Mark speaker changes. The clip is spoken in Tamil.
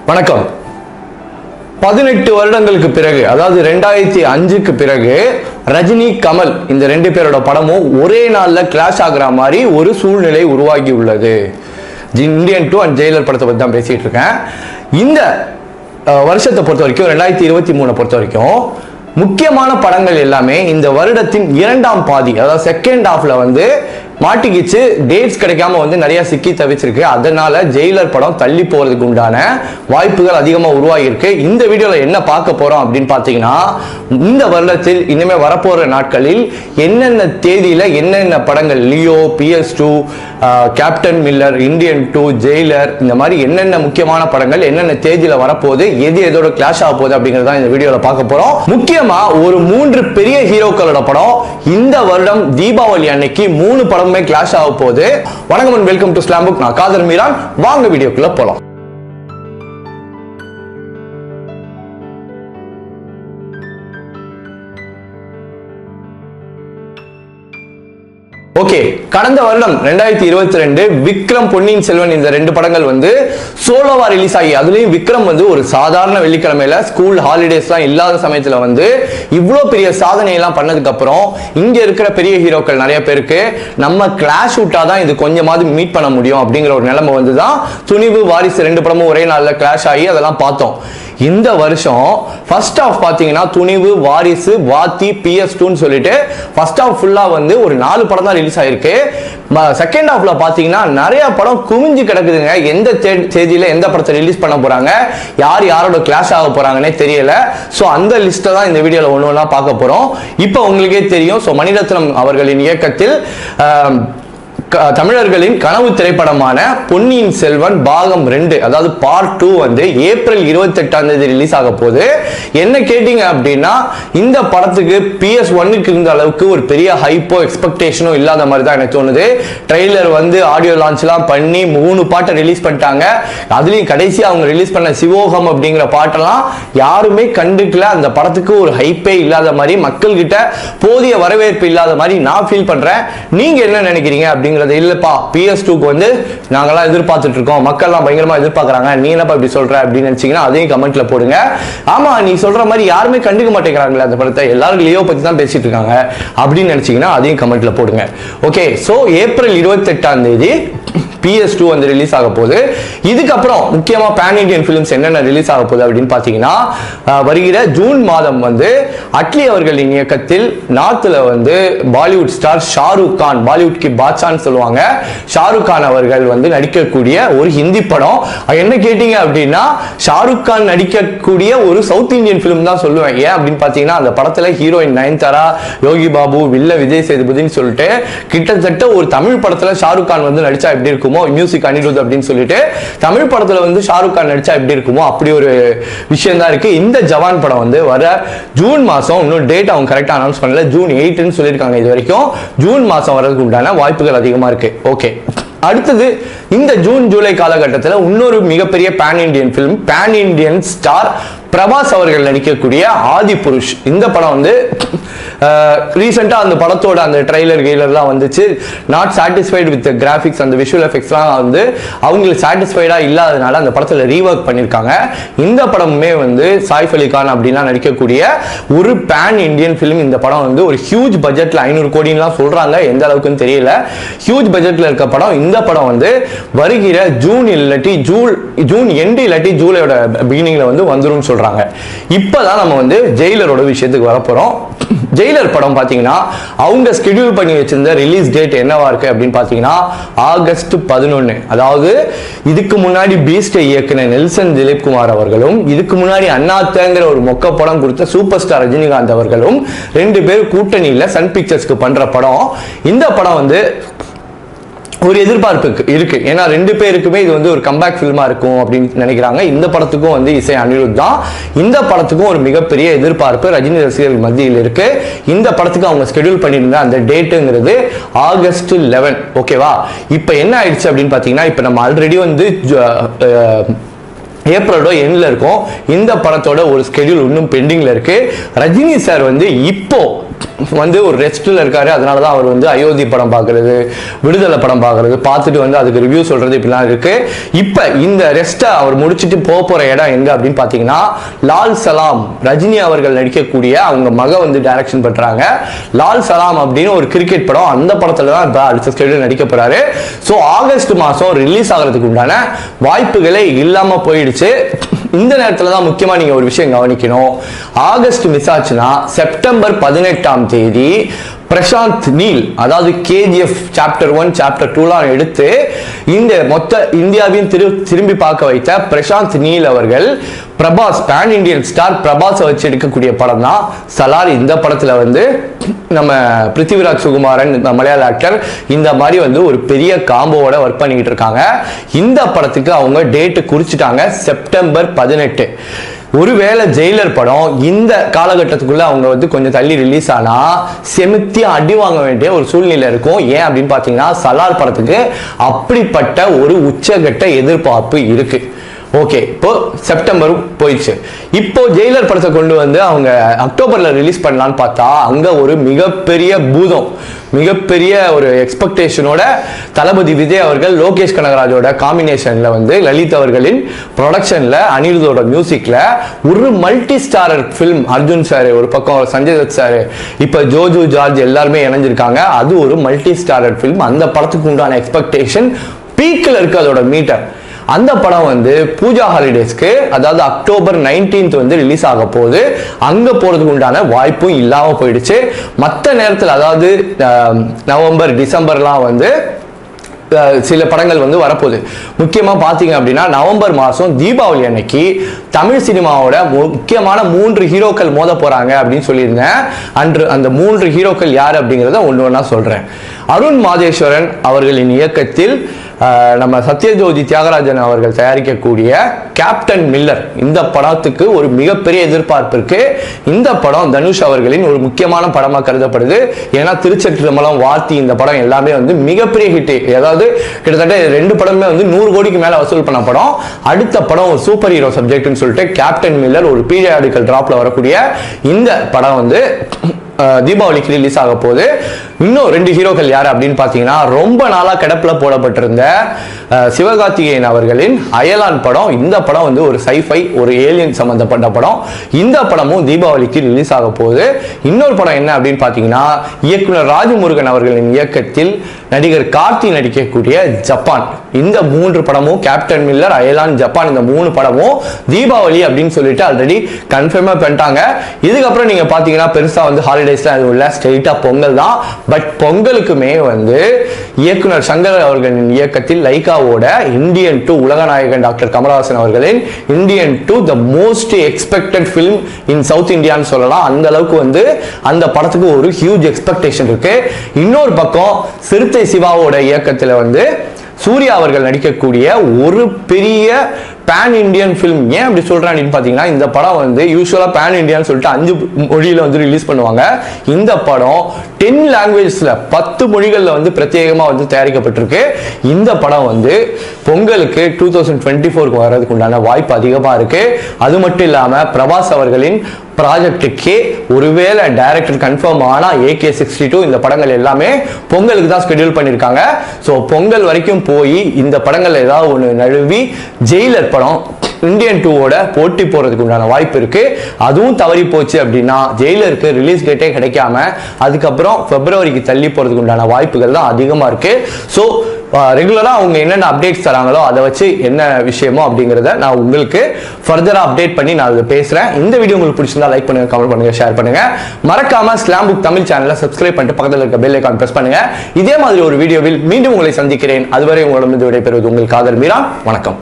Speaker 1: வணக்கம் பதினெட்டு வருடங்களுக்கு பிறகு அதாவது ரெண்டாயிரத்தி அஞ்சுக்கு பிறகு ரஜினி கமல் இந்த ரெண்டு பேரோட படமும் ஒரே நாள்ல கிளாஷ் ஆகுற மாதிரி ஒரு சூழ்நிலை உருவாகி உள்ளது இந்தியன் டூ அண்ட் ஜெயிலர் படத்தை பத்தி தான் பேசிட்டு இருக்கேன் இந்த அஹ், வருஷத்தை பொறுத்த வரைக்கும் ரெண்டாயிரத்தி இருபத்தி மூணை பொறுத்த வரைக்கும் முக்கியமான படங்கள் எல்லாமே இந்த வருடத்தின் இரண்டாம் பாதி அதாவது செகண்ட் ஹாஃப்ல வந்து மாட்டிக்கிச்சு டேட்ஸ் கிடைக்காம வந்து நிறைய சிக்கி தவிச்சிருக்கு அதனால ஜெயிலர் படம் தள்ளி போறதுக்கு உண்டான வாய்ப்புகள் அதிகமாக உருவாகியிருக்கு இந்த வீடியோல என்ன பார்க்க போறோம் அப்படின்னு பார்த்தீங்கன்னா இந்த வருடத்தில் இனிமே வரப்போற நாட்களில் என்னென்ன தேதியில என்னென்ன படங்கள் Leo PS two captain Miller Indian two jailer இந்த மாதிரி என்னென்ன முக்கியமான படங்கள் என்னென்ன தேதியில வரப்போகுது எது எதோட கிளாஷ் ஆக போகுது அப்படிங்கறத இந்த வீடியோல பார்க்க போறோம் முக்கியமா ஒரு மூன்று பெரிய ஹீரோக்களோட படம் இந்த வருடம் தீபாவளி அன்னைக்கு மூணு படமுமே கிளாஷ் ஆக போகுது வணக்கம் and welcome to slam book நான் காதர் மீரான் வாங்க வீடியோக்குள்ள போலாம் ஓகே கடந்த வருடம் ரெண்டாயிரத்தி இருபத்தி ரெண்டு விக்ரம் பொன்னியின் செல்வன் இந்த ரெண்டு படங்கள் வந்து சோலோவா ரிலீஸ் ஆகி அதுலயும் விக்ரம் வந்து ஒரு சாதாரண வெள்ளிக்கிழமையில ஸ்கூல் ஹாலிடேஸ்லாம் இல்லாத சமயத்துல வந்து இவ்வளோ பெரிய சாதனை எல்லாம் பண்ணதுக்கு அப்புறம் இங்க இருக்கிற பெரிய ஹீரோக்கள் நிறைய பேருக்கு நம்ம கிளாஷ் விட்டாதான் இது கொஞ்சமாவது மீட் பண்ண முடியும் அப்படிங்கிற ஒரு நிலைமை வந்து தான் துணிவு வாரிசு ரெண்டு படமும் ஒரே நாள்ல கிளாஷ் ஆகி அதெல்லாம் பார்த்தோம் இந்த வருஷம் ஃபர்ஸ்ட் ஆஃப் பார்த்தீங்கன்னா துணிவு வாரிசு வாத்தி பிஎஸ் டூன்னு சொல்லிட்டு ஃபர்ஸ்ட் ஆஃப் ஃபுல்லாக வந்து ஒரு நாலு படம் தான் ரிலீஸ் ஆயிருக்கு செகண்ட் ஹாஃப்ல பார்த்தீங்கன்னா நிறைய படம் குமிஞ்சு கிடக்குதுங்க எந்த தே- தேதியில எந்த படத்தை ரிலீஸ் பண்ண போறாங்க யார் யாரோட கிளாஷ் ஆக போறாங்கன்னே தெரியல ஸோ அந்த லிஸ்ட்டை தான் இந்த வீடியோவில் ஒன்று ஒன்றா பார்க்க போறோம் இப்போ உங்களுக்கே தெரியும் ஸோ மணிரத்னம் அவர்களின் இயக்கத்தில் ஆம், க- தமிழர்களின் கனவு திரைப்படமான பொன்னியின் செல்வன் பாகம் ரெண்டு அதாவது பார்ட் டூ வந்து ஏப்ரல் இருபத்தி எட்டாம் தேதி ரிலீஸ் ஆக போகுது என்ன கேட்டீங்க அப்படின்னா இந்த படத்துக்கு பிஎஸ் ஒன்னுக்கு இருந்த அளவுக்கு ஒரு பெரிய ஹைப்போ எக்ஸ்பெக்டேஷனோ இல்லாத மாதிரி தான் எனக்கு தோணுது ட்ரெய்லர் வந்து ஆடியோ லான்ச்லாம் பண்ணி மூணு பாட்டை ரிலீஸ் பண்ணிட்டாங்க அதுலயும் கடைசி அவங்க ரிலீஸ் பண்ண சிவோகம் அப்படிங்கிற பாட்டெல்லாம் யாருமே கண்டுக்கல அந்த படத்துக்கு ஒரு ஹைப்பே இல்லாத மாதிரி மக்கள் கிட்ட போதிய வரவேற்பு இல்லாத மாதிரி நான் ஃபீல் பண்றேன் நீங்க என்ன நினைக்கிறீங்க அப்படிங்கறது இல்லப்பா பிஎஸ் டூக்கு வந்து நாங்கெல்லாம் எதிர்பார்த்துட்டு இருக்கோம் மக்கள்லாம் பயங்கரமா எதிர்பார்க்கறாங்க நீ என்னப்பா இப்படி சொல்ற அப்படின்னு நினைச்சீங்கன்னா அதையும் கமெண்ட்ல போடுங்க ஆமா நீ சொல்ற மாதிரி யாருமே கண்டுக்க மாட்டேங்கிறாங்களே அந்த படத்தை எல்லாரும் லியோ பத்தி தான் பேசிட்டு இருக்காங்க அப்படின்னு நினைச்சீங்கன்னா அதையும் கமெண்ட்ல போடுங்க ஓகே சோ ஏப்ரல் இருபத்தி எட்டாம் தேதி பிஎஸ் டூ வந்து ரிலீஸ் ஆக போகுது இதுக்கப்புறம் முக்கியமா பேன் இந்தியன் ஃபிலிம்ஸ் என்னென்ன ரிலீஸ் ஆக போகுது அப்படின்னு பார்த்தீங்கன்னா அஹ், வருகிற ஜூன் மாதம் வந்து அட்லி அவர்களின் இயக்கத்தில் நார்த்தில் வந்து பாலிவுட் ஸ்டார் ஷாருக் கான் பாலிவுட் கி பாட்சான்னு சொல்லுவாங்க ஷாருக் கான் அவர்கள் வந்து நடிக்கக்கூடிய ஒரு ஹிந்தி படம் அது என்ன கேட்டீங்க அப்படின்னா ஷாருக் கான் நடிக்கக்கூடிய ஒரு சவுத் இந்தியன் ஃபிலிம் தான் சொல்லுவேன் ஏன் அப்படின்னு பார்த்தீங்கன்னா அந்த படத்தில் ஹீரோயின் நயன்தாரா யோகி பாபு வில்ல விஜய் சேதுபதினு சொல்லிட்டு கிட்டத்தட்ட ஒரு தமிழ் படத்துல ஷாருக் கான் வந்து நடிச்சா எப்படி இருக்குமோ மியூசிக் அனிருத் அப்படின்னு சொல்லிட்டு தமிழ் படத்துல வந்து ஷாருக் கான் நடிச்சா எப்படி இருக்குமோ அப்படி ஒரு விஷயம் தான் இருக்கு இந்த ஜவான் படம் வந்து வர ஜூன் மாசம் இன்னும் டேட் அவங்க கரெக்டா அனௌன்ஸ் பண்ணல ஜூன் எயிட்னு சொல்லியிருக்காங்க இது வரைக்கும் ஜூன் மாசம் வரதுக்கு உண்டான வாய்ப்புகள் அதிகமா இருக்கு ஓகே அடுத்தது இந்த ஜூன் ஜூலை காலகட்டத்தில் இன்னொரு மிகப்பெரிய pan Indian film pan Indian star Prabhas அவர்கள் நடிக்கக்கூடிய ஆதி புருஷ் இந்த படம் வந்து ரீசெண்டாக அந்த படத்தோட அந்த ட்ரைலர் கெய்லர்லாம் வந்துச்சு நாட் சாட்டிஸ்ஃபைடு வித் கிராஃபிக்ஸ் அந்த விஷுவல் எஃபெக்ட்ஸ்லாம் வந்து அவங்களுக்கு சாட்டிஸ்ஃபைடாக இல்லாதனால அந்த படத்தில் ரீஒர்க் பண்ணியிருக்காங்க இந்த படமுமே வந்து சாய்ஃப் அலி கான் அப்படின்லாம் நடிக்கக்கூடிய ஒரு பேன் இந்தியன் ஃபிலிம் இந்த படம் வந்து ஒரு ஹியூஜ் பட்ஜெட்டில் ஐநூறு கோடின்லாம் சொல்கிறாங்க எந்த அளவுக்குன்னு தெரியல ஹியூஜ் பட்ஜெட்டில் இருக்க படம் இந்த படம் வந்து வருகிற ஜூன் இல்லாட்டி ஜூன் ஜூன் எண்டு இல்லாட்டி ஜூலையோட பிகினிங்ல வந்து வந்துரும்னு சொல்றாங்க இப்பதான் நம்ம வந்து ஜெயிலரோட விஷயத்துக்கு வர போறோம் ஜெயிலர் படம் பாத்தீங்கன்னா அவங்க ஸ்கெடியூல் பண்ணி வச்சிருந்த ரிலீஸ் டேட் என்னவா இருக்கு அப்படின்னு பாத்தீங்கன்னா ஆகஸ்ட் பதினொன்னு அதாவது இதுக்கு முன்னாடி பீஸ்டை இயக்குன நெல்சன் திலீப் குமார் அவர்களும் இதுக்கு முன்னாடி அண்ணாத்தங்கிற ஒரு மொக்க படம் கொடுத்த சூப்பர் ஸ்டார் ரஜினிகாந்த் அவர்களும் ரெண்டு பேரும் கூட்டணியில சன் பிக்சர்ஸ்க்கு பண்ற படம் இந்த படம் வந்து ஒரு எதிர்பார்ப்பு இருக்கு- இருக்கு ஏன்னா ரெண்டு பேருக்குமே இது வந்து ஒரு கம்பேக் ஃபில்மா இருக்கும் அப்படின்னு நினைக்கிறாங்க இந்த படத்துக்கும் வந்து இசை அனிருத் தான் இந்த படத்துக்கும் ஒரு மிகப்பெரிய எதிர்பார்ப்பு ரஜினி ரசிகர்கள் மத்தியில் இருக்கு இந்த படத்துக்கு அவங்க ஸ்கெடியூல் பண்ணியிருந்த அந்த டேட்டுங்கிறது ஆகஸ்ட் லெவன் ஓகேவா இப்போ என்ன ஆயிடுச்சு அப்படின்னு பார்த்தீங்கன்னா இப்போ நம்ம ஆல்ரெடி வந்து ஜ- அஹ், ஏப்ரலோட எண்ணில் இருக்கும் இந்த படத்தோட ஒரு ஸ்கெடியூல் இன்னும் பெண்டிங்ல இருக்கு ரஜினி சார் வந்து இப்போ வந்து ஒரு ரெஸ்ட்ல இருக்காரு அதனால தான் அவர் வந்து அயோத்தி படம் பார்க்கறது விடுதலை படம் பார்க்கறது பார்த்துட்டு வந்து அதுக்கு ரிவ்யூ சொல்றது இப்படிலாம் இருக்கு இப்போ இந்த ரெஸ்ட்டை அவர் முடிச்சுட்டு போக போற இடம் எங்க அப்படின்னு பார்த்தீங்கன்னா லால் சலாம் ரஜினி அவர்கள் நடிக்கக்கூடிய அவங்க மக வந்து டைரக்ஷன் பண்றாங்க லால் சலாம் அப்படின்னு ஒரு கிரிக்கெட் படம் அந்த படத்துல தான் இப்போ அடுத்த ஸ்டேடியம் நடிக்க போறாரு ஸோ ஆகஸ்ட் மாசம் ரிலீஸ் ஆகிறதுக்கு உண்டான வாய்ப்புகளே இல்லாம போயிடுச்சு இந்த நேரத்துல தான் முக்கியமா நீங்க ஒரு விஷயம் கவனிக்கணும் ஆகஸ்ட் மிஸ் ஆச்சுன்னா செப்டம்பர் பதினெட்டாம் தேதி பிரசாந்த் நீல் அதாவது கேஜிஎஃப் சாப்டர் ஒன் சாப்டர் டூலாம் எடுத்து இந்த மொத்த இந்தியாவையும் திரு திரும்பி பார்க்க வைத்த பிரசாந்த் நீல் அவர்கள் பிரபாஸ் பேன் இண்டியன் ஸ்டார் பிரபாஸை வச்சு எடுக்கக்கூடிய படம் தான் சலார் இந்த படத்துல வந்து நம்ம பிருத்திவிராஜ் சுகுமாரன் இந்த மலையாள ஆக்டர் இந்த மாதிரி வந்து ஒரு பெரிய காம்போவோட ஒர்க் பண்ணிக்கிட்டு இருக்காங்க இந்த படத்துக்கு அவங்க டேட்டு குறிச்சிட்டாங்க செப்டம்பர் பதினெட்டு ஒருவேளை ஜெயிலர் படம் இந்த காலகட்டத்துக்குள்ள அவங்க வந்து கொஞ்சம் தள்ளி ரிலீஸ் ஆனா செமித்தி அடி வாங்க வேண்டிய ஒரு சூழ்நிலை இருக்கும் ஏன் அப்படின்னு பாத்தீங்கன்னா சலார் படத்துக்கு அப்படிப்பட்ட ஒரு உச்சகட்ட எதிர்பார்ப்பு இருக்கு ஓகே இப்போ செப்டம்பர் போயிடுச்சு இப்போ ஜெயிலர் படத்தை கொண்டு வந்து அவங்க அக்டோபர்ல ரிலீஸ் பண்ணலான்னு பார்த்தா அங்க ஒரு மிகப்பெரிய பூதம் மிகப்பெரிய ஒரு எக்ஸ்பெக்டேஷனோட தளபதி விஜய் அவர்கள் லோகேஷ் கனகராஜோட காம்பினேஷன்ல வந்து லலித் அவர்களின் ப்ரொடக்ஷன்ல அனிருதோட மியூசிக்ல ஒரு multi starrer film Arjun sir ஒரு பக்கம் சஞ்சய் தத் சார் இப்போ ஜோஜு ஜார்ஜ் எல்லாருமே இணைஞ்சிருக்காங்க அது ஒரு மல்டி ஸ்டாரர் ஃபிலிம் அந்த படத்துக்கு உண்டான எக்ஸ்பெக்டேஷன் பீக்கில் இருக்கு அதோட மீட்டர் அந்த படம் வந்து பூஜா ஹாலிடேஸ்க்கு அதாவது அக்டோபர் 19th வந்து ரிலீஸ் ஆக போகுது அங்க போறதுக்கு உண்டான வாய்ப்பும் இல்லாம போயிடுச்சு மற்ற நேரத்தில் அதாவது அஹ், நவம்பர் டிசம்பர்லாம் வந்து அஹ், சில படங்கள் வந்து வரப்போகுது முக்கியமா பாத்தீங்க அப்படின்னா நவம்பர் மாசம் தீபாவளி அன்னைக்கு தமிழ் சினிமாவோட முக்கியமான மூன்று ஹீரோக்கள் மோத போறாங்க அப்படின்னு சொல்லியிருந்தேன் அன்று அந்த மூன்று ஹீரோக்கள் யார் அப்படிங்கிறத ஒன்று ஒன்றா சொல்றேன் அருண் மாதேஸ்வரன் அவர்களின் இயக்கத்தில் அஹ், நம்ம சத்யஜோதி தியாகராஜன் அவர்கள் தயாரிக்கக்கூடிய கேப்டன் மில்லர் இந்த படத்துக்கு ஒரு மிகப்பெரிய எதிர்பார்ப்பு இருக்கு இந்த படம் தனுஷ் அவர்களின் ஒரு முக்கியமான படமா கருதப்படுது ஏன்னா திருச்செற்றம்பலம் வாத்தி இந்த படம் எல்லாமே வந்து மிகப்பெரிய ஹிட் அதாவது கிட்டத்தட்ட ரெண்டு படமே வந்து நூறு கோடிக்கு மேல வசூல் பண்ண படம் அடுத்த படம் ஒரு சூப்பர் ஹீரோ சப்ஜெக்ட்னு சொல்லிட்டு கேப்டன் மில்லர் ஒரு பீரியாடிக்கல் டிராப்ல வரக்கூடிய இந்த படம் வந்து அஹ், தீபாவளிக்கு ரிலீஸ் ஆக போகுது இன்னும் ரெண்டு ஹீரோக்கள் யார் அப்படின்னு பார்த்தீங்கன்னா ரொம்ப நாளா கிடப்புல போடப்பட்டிருந்த அஹ், சிவகார்த்திகேயன் அவர்களின் அயலான் படம் இந்த படம் வந்து ஒரு சைஃபை ஒரு ஏலியன் சம்பந்தப்பட்ட படம் இந்த படமும் தீபாவளிக்கு ரிலீஸ் ஆக போகுது இன்னொரு படம் என்ன அப்படின்னு பார்த்தீங்கன்னா இயக்குனர் ராஜமுருகன் அவர்களின் இயக்கத்தில் நடிகர் கார்த்தி நடிக்கக்கூடிய ஜப்பான் இந்த மூன்று படமும் கேப்டன் மில்லர் அயலான் ஜப்பான் இந்த மூணு படமும் தீபாவளி அப்படின்னு சொல்லிட்டு ஆல்ரெடி கன்ஃபார்மா பண்ணிட்டாங்க இதுக்கப்புறம் நீங்க பாத்தீங்கன்னா பெருசா வந்து ஹாலிடேஸ்லாம் எதுவும் இல்லை ஸ்ட்ரெயிட்டா பொங்கல் தான் பட் பொங்கலுக்குமே வந்து இயக்குனர் சங்கர் அவர்களின் இயக்கத்தில் லைகாவோட இந்தியன் டு உலகநாயகன் டாக்டர் கமலஹாசன் அவர்களின் Indian two the most expected film in south இந்தியான்னு சொல்லலாம் அந்த அளவுக்கு வந்து அந்த படத்துக்கு ஒரு ஹியூஜ் எக்ஸ்பெக்டேஷன் இருக்கு இன்னொரு பக்கம் சிறுத்தை சிவாவோட இயக்கத்துல வந்து சூர்யா அவர்கள் நடிக்கக்கூடிய ஒரு பெரிய பேன் இந்தியன் ஃபிலிம் ஏன் அப்படி சொல்றேன் அப்படின்னு பார்த்தீங்கன்னா இந்த படம் வந்து யூஸ்வலா பேன் இந்தியான்னு சொல்லிட்டு அஞ்சு மொழியில வந்து ரிலீஸ் பண்ணுவாங்க இந்த படம் டென் லாங்குவேஜஸ்ல பத்து மொழிகளில் வந்து பிரத்யேகமா வந்து தயாரிக்கப்பட்டிருக்கு இந்த படம் வந்து பொங்கலுக்கு டூ தௌசண்ட் டுவெண்ட்டி ஃபோருக்கு வர்றதுக்கு உண்டான வாய்ப்பு அதிகமா இருக்கு அது மட்டும் இல்லாம பிரபாஸ் அவர்களின் ப்ராஜெக்ட்டுக்கே ஒருவேளை டைரக்டர் கன்ஃபார்ம் ஆனா ஏகே சிக்ஸ்டி டூ இந்த படங்கள் எல்லாமே பொங்கலுக்கு தான் ஸ்கெடியூல் பண்ணியிருக்காங்க ஸோ பொங்கல் வரைக்கும் போய் இந்த படங்கள் ஏதாவது ஒன்று நழுவி ஜெயிலர் படம் இந்தியன் டூவோட போட்டி போறதுக்கு உண்டான வாய்ப்பு இருக்கு அதுவும் தவறி போச்சு அப்படின்னா ஜெயிலருக்கு ரிலீஸ் டேட்டே கிடைக்காம அதுக்கப்புறம் பிப்ரவரிக்கு தள்ளி போறதுக்கு உண்டான வாய்ப்புகள் தான் அதிகமா இருக்கு ஸோ ரெகுலரா அவங்க என்னென்ன அப்டேட்ஸ் தராங்களோ அதை வச்சு என்ன விஷயமோ அப்படிங்கிறத நான் உங்களுக்கு ஃபர்தரா அப்டேட் பண்ணி நான் அதை பேசுறேன் இந்த வீடியோ உங்களுக்கு பிடிச்சிருந்தா லைக் பண்ணுங்க கமெண்ட் பண்ணுங்க ஷேர் பண்ணுங்க மறக்காம ஸ்லாம் புக் தமிழ் சேனலை சப்ஸ்கிரைப் பண்ணிட்டு பக்கத்தில் இருக்க பெல் ஐக்கான் பிரஸ் பண்ணுங்க இதே மாதிரி ஒரு வீடியோவில் மீண்டும் உங்களை சந்திக்கிறேன் அதுவரை உங்களிடம் விடைபெறுவது உங்கள் காதல் மீரா வணக்கம்